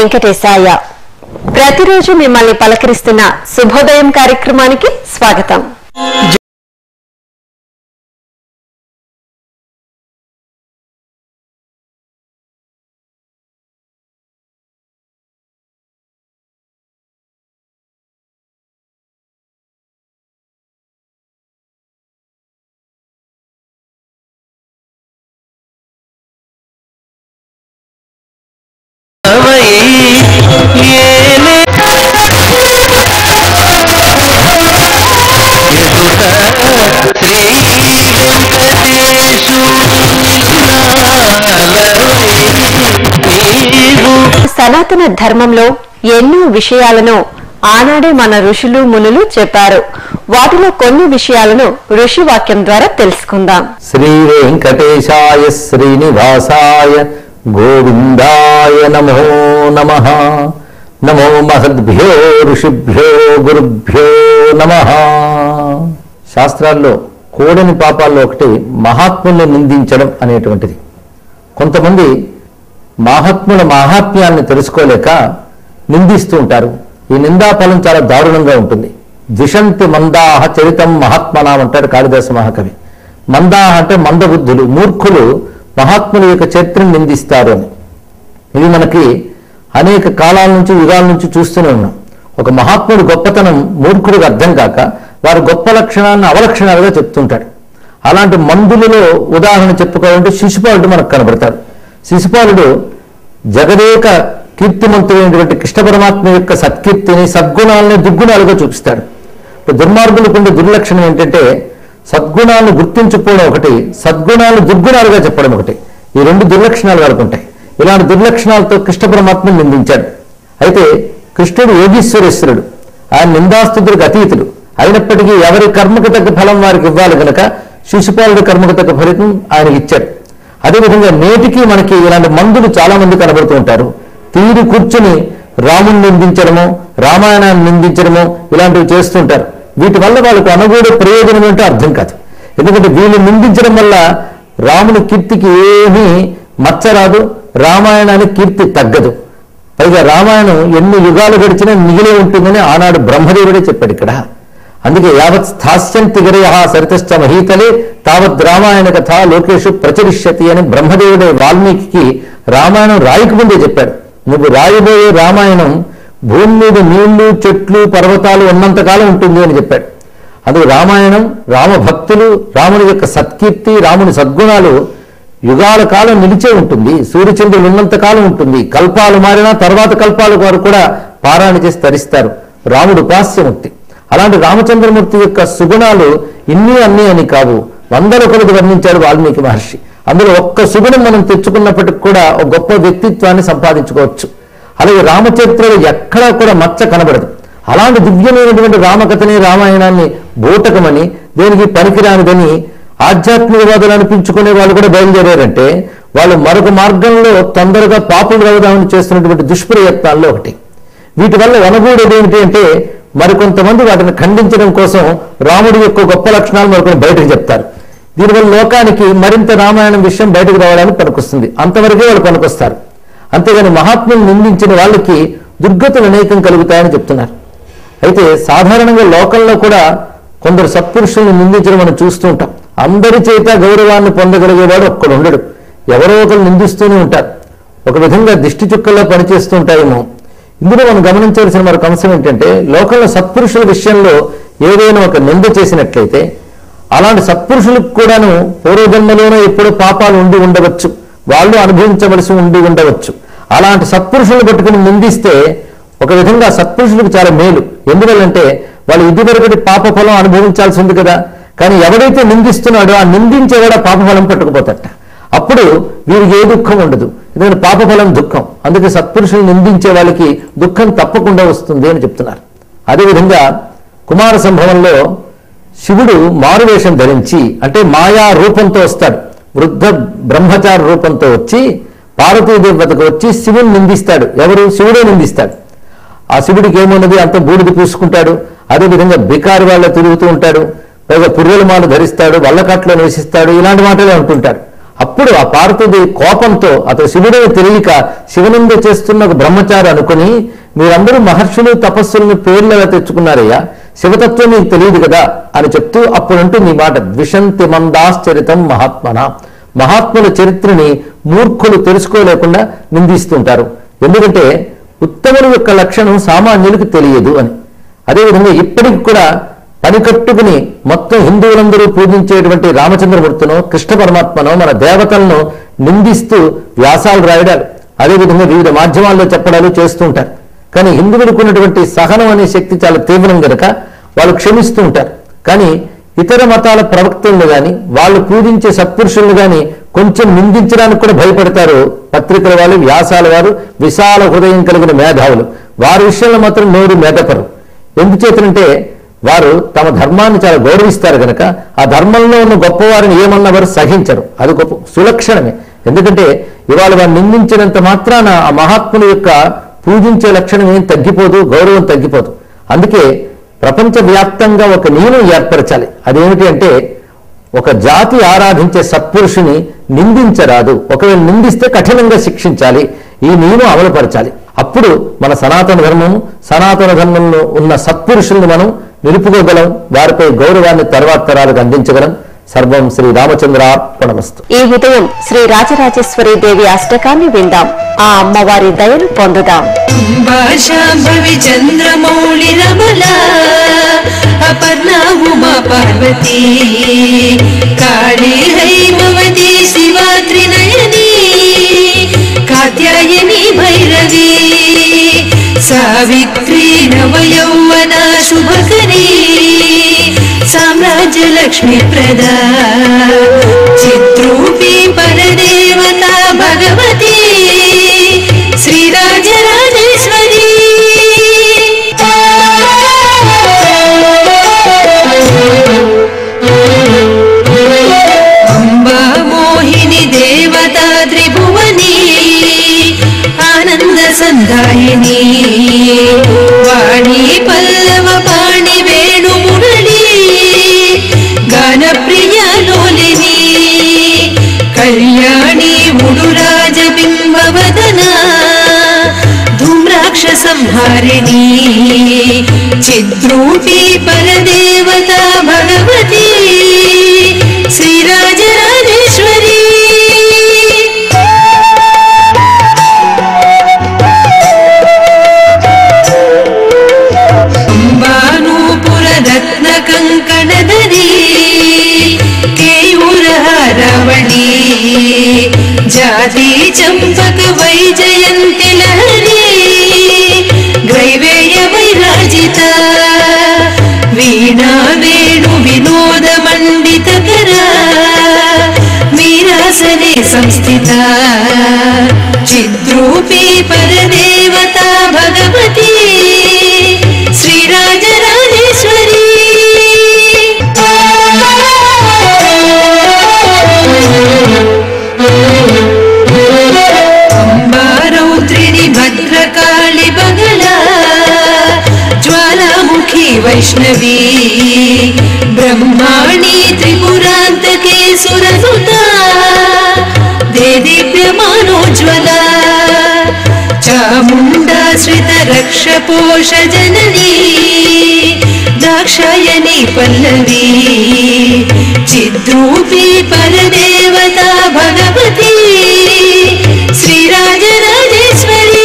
వెంకటేశాయ ప్రతిరోజు మిమ్మల్ని పలకరిస్తున్న శుభోదయం కార్యక్రమానికి స్వాగతం సనాతన ధర్మంలో ఎన్నో విషయాలను ఆనాడే మన ఋషులు మునులు చెప్పారు వాటిలో కొన్ని విషయాలను ఋషి వాక్యం ద్వారా తెలుసుకుందాం శ్రీ వెంకటేశాయ శ్రీనివాసాయ గోవిందాయ నమో నమ నమో మహద్భ్యో ఋషిభ్యో గురుభ్యో నమ శాస్త్రాల్లో కూడని పాపాల్లో ఒకటి మహాత్ముల్ని నిందించడం అనేటువంటిది కొంతమంది మహాత్ముల మహాత్మ్యాన్ని తెలుసుకోలేక నిందిస్తూ ఉంటారు ఈ నిందాఫలం చాలా దారుణంగా ఉంటుంది ద్విషంతి మందాహ చరితం మహాత్మనాం అంటాడు కాళిదాస మహాకవి మందాహ అంటే మందబుద్ధులు మూర్ఖులు మహాత్ముల యొక్క చరిత్రను నిందిస్తారు అని ఇది మనకి అనేక కాలాల నుంచి యుగాల నుంచి చూస్తూనే ఉన్నాం ఒక మహాత్ముడు గొప్పతనం మూర్ఖుడికి అర్థం కాక వారి గొప్ప లక్షణాన్ని అవలక్షణాలుగా చెప్తుంటాడు అలాంటి మందులలో ఉదాహరణ చెప్పుకోవాలంటే శిశుపాలుడు మనకు కనబడతాడు శిశుపాలుడు జగదేక కీర్తిమంతుడైనటువంటి కృష్ణ పరమాత్మ యొక్క సత్కీర్తిని సద్గుణాలని దుర్గుణాలుగా చూపిస్తాడు ఇప్పుడు దుర్మార్గులకు ఉండే దుర్లక్షణం ఏంటంటే సద్గుణాలను గుర్తించుకోవడం ఒకటి సద్గుణాలను దుర్గుణాలుగా చెప్పడం ఒకటి ఈ రెండు దుర్లక్షణాలు వారికి ఉంటాయి ఇలాంటి దుర్లక్షణాలతో కృష్ణ పరమాత్మను నిందించాడు అయితే కృష్ణుడు యోగీశ్వరేశ్వరుడు ఆయన నిందాస్తుతుడికి అతీతుడు అయినప్పటికీ ఎవరి కర్మకు తగ్గ ఫలం వారికి ఇవ్వాలి కనుక శిశుపాలుడి కర్మకు తగ్గ ఫలితం ఆయనకి ఇచ్చాడు అదేవిధంగా నేటికి మనకి ఇలాంటి మందులు చాలా మంది కనబడుతూ ఉంటారు తీరి కూర్చుని రాముని నిందించడము రామాయణాన్ని నిందించడము ఇలాంటివి చేస్తుంటారు వీటి వల్ల వాళ్ళకు అనుగూడ ప్రయోజనం ఏంటో అర్థం కాదు ఎందుకంటే వీళ్ళు నిందించడం వల్ల రాముని కీర్తికి ఏమీ మచ్చరాదు రామాయణానికి కీర్తి తగ్గదు పైగా రామాయణం ఎన్ని యుగాలు గడిచినా మిగిలే ఉంటుందని ఆనాడు బ్రహ్మదేవుడే చెప్పాడు ఇక్కడ అందుకే యావత్ స్థాస్యంతి గిరయ సరితశ్చ మహీతలే తావత్ రామాయణ కథ లోకేషు ప్రచరిష్యతి అని బ్రహ్మదేవుడే వాల్మీకి రామాయణం రాయక ముందే చెప్పాడు నువ్వు రాయబోయే రామాయణం భూమి మీద నీళ్లు చెట్లు పర్వతాలు ఉన్నంతకాలం ఉంటుంది అని చెప్పాడు అది రామాయణం రామభక్తులు రాముని యొక్క సత్కీర్తి రాముని సద్గుణాలు యుగాల కాలం నిలిచే ఉంటుంది సూర్యచంద్రులు ఉన్నంత కాలం ఉంటుంది కల్పాలు మారినా తర్వాత కల్పాల వారు కూడా పారాయణ చేసి తరిస్తారు రాముడు ఉపాస్యమూర్తి అలాంటి రామచంద్రమూర్తి యొక్క సుగుణాలు ఇన్ని అన్ని అని కావు వందల కొలది వర్ణించాడు వాల్మీకి మహర్షి అందులో ఒక్క సుగుణం మనం తెచ్చుకున్నప్పటికి కూడా ఒక గొప్ప వ్యక్తిత్వాన్ని సంపాదించుకోవచ్చు అలాగే రామచరిత్రలో ఎక్కడా కూడా మచ్చ కనబడదు అలాంటి దివ్యమైనటువంటి రామకథని రామాయణాన్ని బూటకమని దేనికి పనికిరానిదని ఆధ్యాత్మికవాదులు అనిపించుకునే వాళ్ళు కూడా బయలుదేరారంటే వాళ్ళు మరొక మార్గంలో తొందరగా పాపులు రవదామని చేస్తున్నటువంటి దుష్ప్రయత్నాల్లో ఒకటి వీటి వల్ల వనగూడేది ఏమిటి అంటే మరికొంతమంది వాటిని ఖండించడం కోసం రాముడి యొక్క గొప్ప లక్షణాలు మరికొన్ని బయటకు చెప్తారు దీనివల్ల లోకానికి మరింత రామాయణం విషయం బయటకు రావడానికి పనికొస్తుంది అంతవరకే వాళ్ళు పనికొస్తారు అంతేగాని మహాత్ములు నిందించిన వాళ్ళకి దుర్గతులు అనేకం కలుగుతాయని చెప్తున్నారు అయితే సాధారణంగా లోకంలో కూడా కొందరు సత్పురుషుల్ని నిందించడం మనం చూస్తూ ఉంటాం అందరి చేత గౌరవాన్ని పొందగలిగేవాడు ఒక్కడు ఉండడు ఎవరో ఒకరు నిందిస్తూనే ఉంటారు ఒక విధంగా దిష్టి చుక్కల్లో పనిచేస్తూ ఉంటాయేమో ఇందులో మనం గమనించవలసిన మరొక అంశం ఏంటంటే లోకంలో సత్పురుషుల విషయంలో ఏదైనా ఒక నింద చేసినట్లయితే అలాంటి సత్పురుషులకు కూడాను పూర్వజన్మలోనో ఎప్పుడో పాపాలు ఉండి ఉండవచ్చు వాళ్ళు అనుభవించవలసి ఉండి ఉండవచ్చు అలాంటి సత్పురుషులను పట్టుకుని నిందిస్తే ఒక విధంగా సత్పురుషులకు చాలా మేలు ఎందువల్లంటే వాళ్ళు ఇదివరకటి పాప ఫలం అనుభవించాల్సి ఉంది కదా కానీ ఎవడైతే నిందిస్తున్నాడో ఆ నిందించేవాడు ఆ పాపఫలం పట్టుకుపోతట అప్పుడు వీరికి ఏ దుఃఖం ఉండదు ఎందుకంటే పాపఫలం దుఃఖం అందుకే సత్పురుషులు నిందించే వాళ్ళకి దుఃఖం తప్పకుండా వస్తుంది అని చెప్తున్నారు అదేవిధంగా కుమార సంభవంలో శివుడు మారువేషం ధరించి అంటే మాయా రూపంతో వస్తాడు వృద్ధ బ్రహ్మచారి రూపంతో వచ్చి పార్వతీదేవి వద్దకు వచ్చి శివుని నిందిస్తాడు ఎవరు శివుడే నిందిస్తాడు ఆ శివుడికి ఏమున్నది అంత బూడిద పూసుకుంటాడు అదేవిధంగా బికారి వాళ్ళ తిరుగుతూ ఉంటాడు పైగా పుర్రెల మాల ధరిస్తాడు వల్లకట్లో నివసిస్తాడు ఇలాంటి మాటలే అంటుంటాడు అప్పుడు అప్పుడు ఆ పార్వతీదేవి కోపంతో అతను శివుడే తెలియక శివనింద చేస్తున్న ఒక బ్రహ్మచారి అనుకుని మీరందరూ మహర్షులు తపస్సులను పేర్లు ఎలా తెచ్చుకున్నారయ్యా శివతత్వం మీకు తెలియదు కదా అని చెప్తూ అప్పుడు అంటుంది ఈ మాట ద్విషంతి మందాశ్చరితం మహాత్మన మహాత్ముల చరిత్రని మూర్ఖులు తెలుసుకోలేకుండా నిందిస్తుంటారు ఎందుకంటే ఉత్తముల యొక్క లక్షణం సామాన్యులకు తెలియదు అని అదేవిధంగా ఇప్పటికి కూడా పనికట్టుకుని మొత్తం హిందువులందరూ పూజించేటువంటి రామచంద్రమూర్తినో కృష్ణ పరమాత్మనో మన దేవతలను నిందిస్తూ వ్యాసాలు రాయడాలు అదేవిధంగా వివిధ మాధ్యమాల్లో చెప్పడాలు చేస్తూ ఉంటారు కానీ హిందువులకు ఉన్నటువంటి సహనం అనే శక్తి చాలా తీవ్రం గనక వాళ్ళు క్షమిస్తూ ఉంటారు కానీ ఇతర మతాల ప్రవక్తలను గాని వాళ్ళు పూజించే సత్పురుషులను గాని కొంచెం నిందించడానికి కూడా భయపడతారు పత్రికల వాళ్ళు వ్యాసాల వారు విశాల హృదయం కలిగిన మేధావులు వారి విషయంలో మాత్రం నోరు మెదపరు ఎందుచేతనంటే వారు తమ ధర్మాన్ని చాలా గౌరవిస్తారు గనక ఆ ధర్మంలో ఉన్న గొప్పవారిని ఏమన్నా వారు సహించరు అది గొప్ప సులక్షణమే ఎందుకంటే ఇవాళ వారు నిందించినంత మాత్రాన ఆ మహాత్ముల యొక్క పూజించే లక్షణం ఏం తగ్గిపోదు గౌరవం తగ్గిపోదు అందుకే ప్రపంచవ్యాప్తంగా ఒక నియమం ఏర్పరచాలి అదేమిటి అంటే ఒక జాతి ఆరాధించే సత్పురుషుని నిందించరాదు ఒకవేళ నిందిస్తే కఠినంగా శిక్షించాలి ఈ నియమం అమలుపరచాలి అప్పుడు మన సనాతన ధర్మము సనాతన ధర్మంలో ఉన్న సత్పురుషుల్ని మనం నిలుపుకోగలం వారిపై గౌరవాన్ని తర్వాత తరాలకు అందించగలం సర్వం శ్రీ రామచంద్రార్పణమస్తు ఈ ఉదయం శ్రీ రాజరాజేశ్వరి దేవి అష్టకాన్ని విందాం ఆ అమ్మవారి దయను పొందుదాం భాషాంభవి చంద్రమౌళి రమల అపర్ణ ఉమా పార్వతీ కాళీ హైమవతి శివాత్రి నయని కాత్యాయని భైరవి సావిత్రి నవయౌవన శుభకరీ సామ్రాజ్య లక్ష్మి ప్రదా చిత్రూపి పరదేవత భగవతి శ్రీరాజరాజేశ్వరి అంబా మోహిని దేవత త్రిభువని ఆనంద సందాయిని వాణి పల్లవ పాణి వేణు మురళి గాన ప్రియాలోలిని కళ్యాణి ముడురాజ బింబవదన ధూమ్రాక్ష సంహారిణి చిద్రూపి పరదేవత భగవతి శ్రీరాజరాజేశ్వరి బానూపుర రత్న కంకణధరి కేయూరహారవళి జాతి చంపక వైజయంతి లహరి గ్రైవేయ వైరాజిత వీణా వేణు వినోద మండిత మీరాసనే సంస్థిత చిద్రూపి పరదేవత భగవతి శ్రీరాజరాజేశ్వరి అంబారౌత్రిని భద్రకాళి బగల జ్వాలాముఖి వైష్ణవి బ్రహ్మాణి త్రిపురాంతకే సురసుత దేదీప్యమానోజ్వల చాముండాశ్రిత రక్ష పోష జననీ దాక్షాయణి పల్లవి చిద్రూపి పరదేవత భగవతి శ్రీరాజరాజేశ్వరి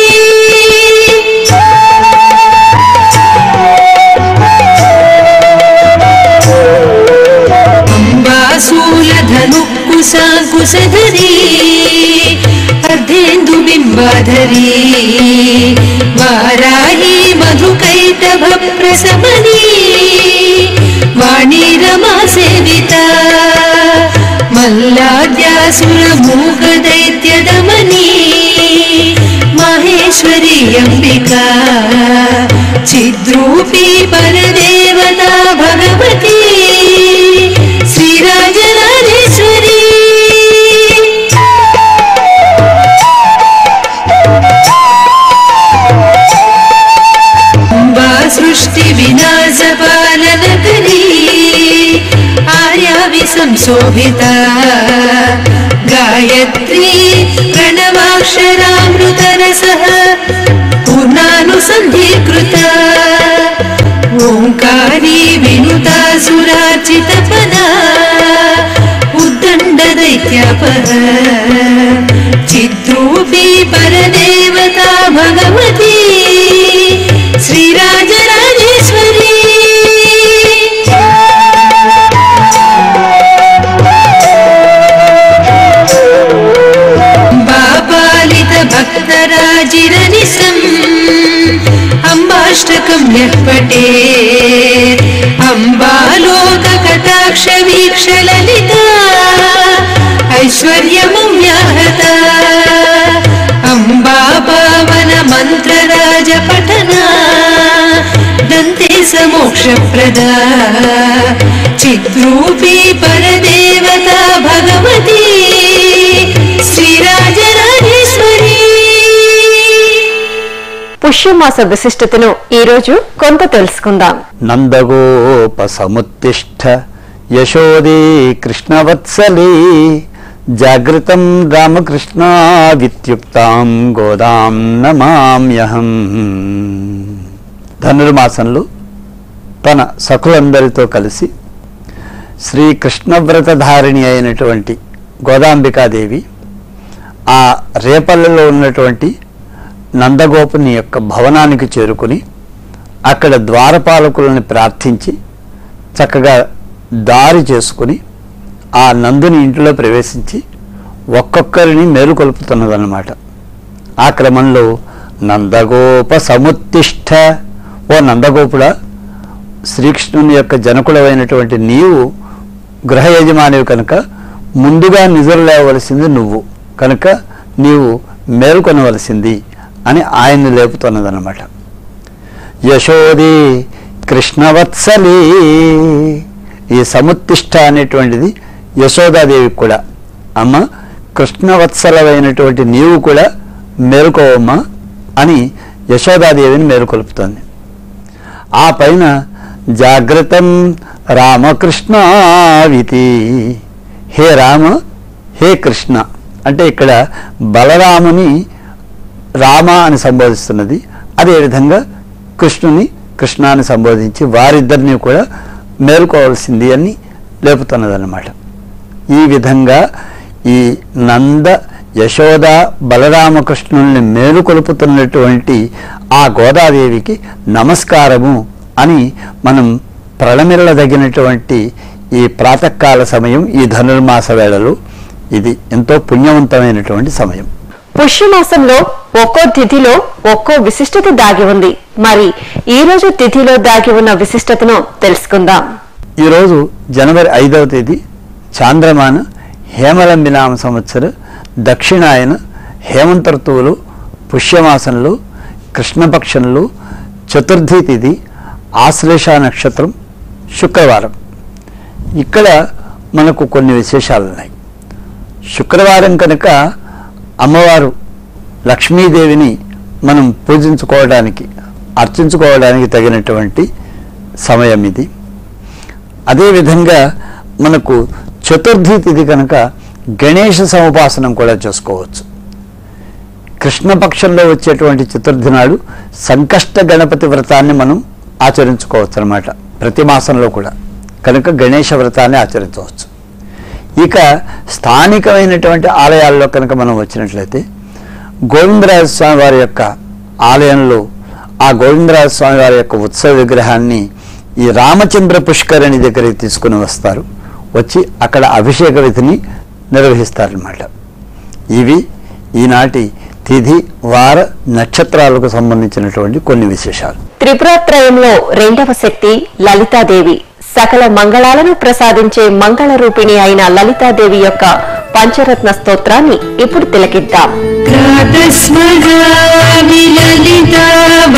అంబాసూలధనుకుశాకుశధరీ అర్ధేందు బింబాధరీ వారాహి మధుకైటభ ప్రసమనీ వాణీ రమా సేవిత మల్లాద్యాసుర మూక దైత్య దమనీ మహేశ్వరి అంబికా చిద్రూపి పరదేవత భగవతి శ్రీరాజరాజేశ్వరి అంబా సృష్టి వినాశ పాలన కరీ ఆర్యా విసంశోభిత గా गायत्री प्रणवाक्षरामृतरसः पूर्णानुसन्धीकृता ओङ्कारी विनुता सुरार्चितपदा उद्दण्डदैत्यापः चिद्रूपी परदेवता भगवती श्रीराजराजेश्वरी बाबालित भक्तराजिरनिसम् अम्बाष्टकं यः पटे अम्बालोककटाक्षवीक्षललिता ऐश्वर्यमव्याहता अम्बा पावन मन्त्रराजपठना दन्ते समोक्षप्रदा चिद्रूपी परदेवता भगवती శ్రీరాజరాజేశ్వరి పుష్యమాస విశిష్టతను ఈ రోజు కొంత తెలుసుకుందాం నందగోపసముత్తిష్ట యశోదే కృష్ణవత్సలే జాగృతం రామకృష్ణ విత్యుక్తాం గోదాం నమామ్యహం ధనుర్మాసంలో తన సఖులందరితో కలిసి శ్రీకృష్ణవ్రతధారిణి అయినటువంటి గోదాంబికాదేవి ఆ రేపల్లలో ఉన్నటువంటి నందగోపుని యొక్క భవనానికి చేరుకుని అక్కడ ద్వారపాలకులను ప్రార్థించి చక్కగా దారి చేసుకుని ఆ నందుని ఇంటిలో ప్రవేశించి ఒక్కొక్కరిని మేలుకొల్పుతున్నదన్నమాట ఆ క్రమంలో నందగోప సముత్తిష్ట ఓ నందగోపుడ శ్రీకృష్ణుని యొక్క జనకుడమైనటువంటి నీవు గృహ యజమానివి కనుక ముందుగా నిద్ర లేవలసింది నువ్వు కనుక నీవు మేల్కొనవలసింది అని ఆయన్ని లేపుతున్నదన్నమాట యశోది కృష్ణవత్సలే ఈ సముత్తిష్ట అనేటువంటిది యశోదాదేవికి కూడా అమ్మ కృష్ణవత్సలమైనటువంటి నీవు కూడా మేలుకోవమ్మా అని యశోదాదేవిని మేలుకొలుపుతోంది ఆ పైన జాగ్రత్తం రామకృష్ణావితి హే రామ హే కృష్ణ అంటే ఇక్కడ బలరాముని రామ అని సంబోధిస్తున్నది అదేవిధంగా కృష్ణుని కృష్ణ అని సంబోధించి వారిద్దరిని కూడా మేలుకోవాల్సింది అని లేపుతున్నదన్నమాట ఈ విధంగా ఈ నంద యశోద బలరామకృష్ణుల్ని మేలుకొలుపుతున్నటువంటి ఆ గోదాదేవికి నమస్కారము అని మనం ప్రళమిల్లదగినటువంటి ఈ ప్రాతకాల సమయం ఈ ధనుర్మాస వేళలో ఇది ఎంతో పుణ్యవంతమైనటువంటి సమయం పుష్యమాసంలో ఒక్కో తిథిలో ఒక్కో విశిష్టత దాగి ఉంది మరి ఈ రోజు తిథిలో దాగి ఉన్న విశిష్టతను తెలుసుకుందాం ఈరోజు జనవరి ఐదవ తేదీ చాంద్రమాన హేమలంబినామ సంవత్సర దక్షిణాయన హేమంత ఋతువులో పుష్యమాసంలో కృష్ణపక్షంలో చతుర్థి తిథి ఆశ్లేష నక్షత్రం శుక్రవారం ఇక్కడ మనకు కొన్ని విశేషాలు ఉన్నాయి శుక్రవారం కనుక అమ్మవారు లక్ష్మీదేవిని మనం పూజించుకోవడానికి అర్చించుకోవడానికి తగినటువంటి సమయం ఇది అదేవిధంగా మనకు చతుర్థి తిథి కనుక గణేష సముపాసనం కూడా చేసుకోవచ్చు కృష్ణపక్షంలో వచ్చేటువంటి చతుర్థి నాడు సంకష్ట గణపతి వ్రతాన్ని మనం ఆచరించుకోవచ్చు అనమాట ప్రతి మాసంలో కూడా కనుక గణేష వ్రతాన్ని ఆచరించవచ్చు ఇక స్థానికమైనటువంటి ఆలయాల్లో కనుక మనం వచ్చినట్లయితే గోవిందరాజ స్వామి వారి యొక్క ఆలయంలో ఆ గోవిందరాజ స్వామి వారి యొక్క ఉత్సవ విగ్రహాన్ని ఈ రామచంద్ర పుష్కరిణి దగ్గరికి తీసుకుని వస్తారు వచ్చి అక్కడ అభిషేక విధిని నిర్వహిస్తారనమాట ఇవి ఈనాటి తిథి వార నక్షత్రాలకు సంబంధించినటువంటి కొన్ని విశేషాలు త్రిపురత్రయంలో రెండవ శక్తి లలితాదేవి సకల మంగళాలను ప్రసాదించే మంగళ రూపిణి అయిన లలితాదేవి యొక్క పంచరత్న స్తోత్రాన్ని ఇప్పుడు తిలకిద్దాం प्रातस्मगामि ललिता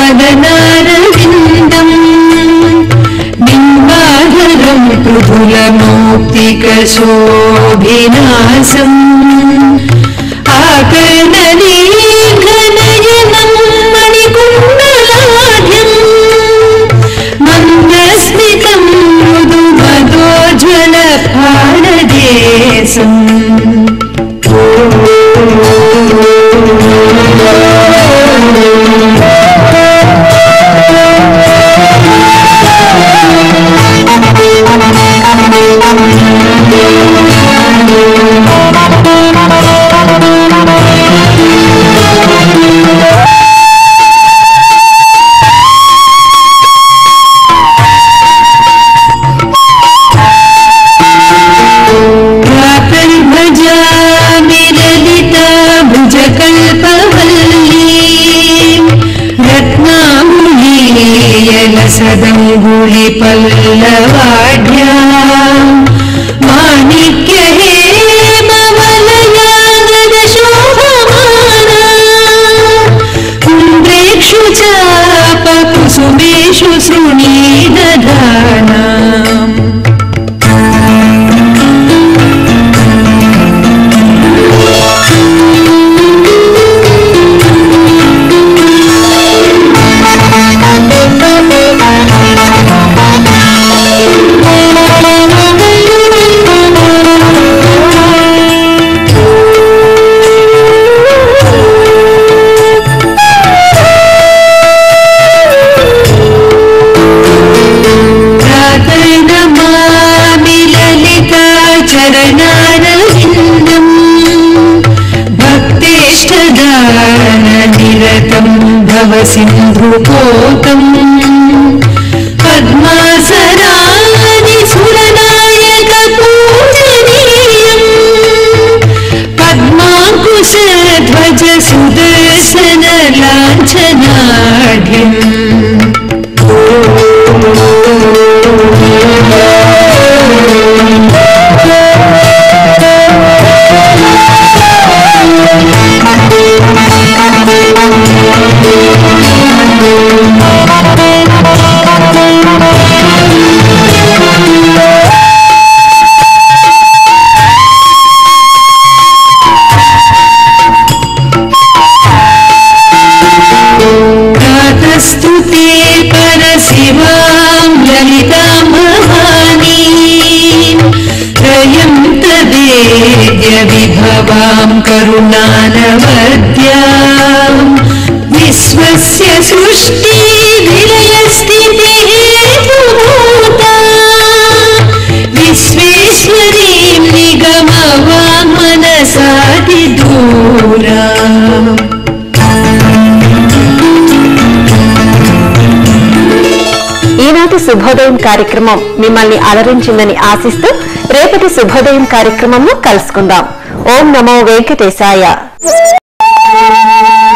वदनारविन्दम् बिम्बाधरं मृदुलमौक्तिकशोभिनासम् आकर्णलीघनयनं मणिकुण्डलाढ्यम् मन्दस्मितं मृदुमदोज्ज्वलफाणदेशम् विभवां करुणानवद्याम् विश्वस्य सृष्टिविलयस्थितिहेतुभूता विश्वेश्वरीं निगमवाङ् मनसातिदूरा ఈనాటి శుభోదయం కార్యక్రమం మిమ్మల్ని అలరించిందని ఆశిస్తూ రేపటి శుభోదయం కార్యక్రమంలో కలుసుకుందాం ఓం నమో వెంకటేశాయ